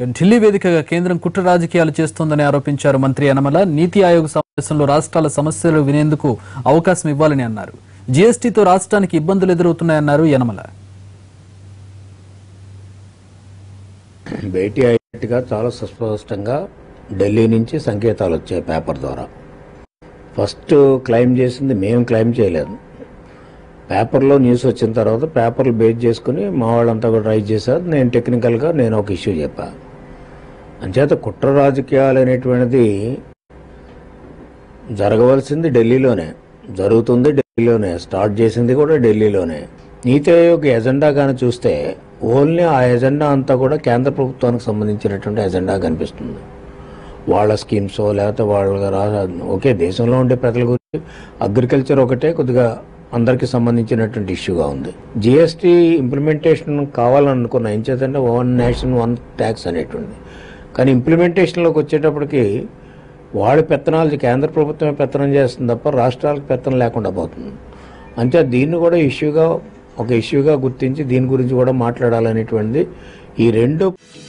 ఢిల్లీ వేదికగా కేంద్రం కుట్ర రాజకీయాలు చేస్తోందని ఆరోపించారు మంత్రి యనమల నీతి ఆయోగ్ సమావేశంలో రాష్ట్రాల సమస్యలు వినేందుకు అవకాశం ఇవ్వాలని అన్నారు జీఎస్టీతో రాష్ట్రానికి ఇబ్బందులు ఎదురవుతున్నాయన్నారు యనమల భేటీ అయ్యేట్టుగా చాలా సుస్పష్టంగా ఢిల్లీ నుంచి సంకేతాలు వచ్చాయి పేపర్ ద్వారా ఫస్ట్ క్లెయిమ్ చేసింది మేము క్లెయిమ్ చేయలేదు పేపర్లో న్యూస్ వచ్చిన తర్వాత పేపర్లు బేస్ చేసుకుని మా వాళ్ళంతా కూడా రైజ్ చేశారు నేను టెక్నికల్గా నేను ఒక ఇష్యూ చెప్పా అంచేత కుట్ర రాజకీయాలు అనేటువంటిది జరగవలసింది ఢిల్లీలోనే జరుగుతుంది ఢిల్లీలోనే స్టార్ట్ చేసింది కూడా ఢిల్లీలోనే నీతి ఆయోగ్ ఎజెండా కానీ చూస్తే ఓన్లీ ఆ ఎజెండా అంతా కూడా కేంద్ర ప్రభుత్వానికి సంబంధించినటువంటి ఎజెండా కనిపిస్తుంది వాళ్ళ స్కీమ్స్ లేకపోతే వాళ్ళ రా- ఓకే దేశంలో ఉండే ప్రజల గురించి అగ్రికల్చర్ ఒకటే కొద్దిగా అందరికీ సంబంధించినటువంటి ఇష్యూగా ఉంది జిఎస్టీ ఇంప్లిమెంటేషన్ కావాలనుకున్న ఏం చేతంటే వన్ నేషన్ వన్ ట్యాక్స్ అనేటువంటి కానీ ఇంప్లిమెంటేషన్లోకి వచ్చేటప్పటికి వాళ్ళ పెత్తనాలు కేంద్ర ప్రభుత్వమే పెత్తనం చేస్తుంది తప్ప రాష్ట్రాలకు పెత్తనం లేకుండా పోతుంది అంతే దీన్ని కూడా ఇష్యూగా ఒక ఇష్యూగా గుర్తించి దీని గురించి కూడా మాట్లాడాలనేటువంటిది ఈ రెండు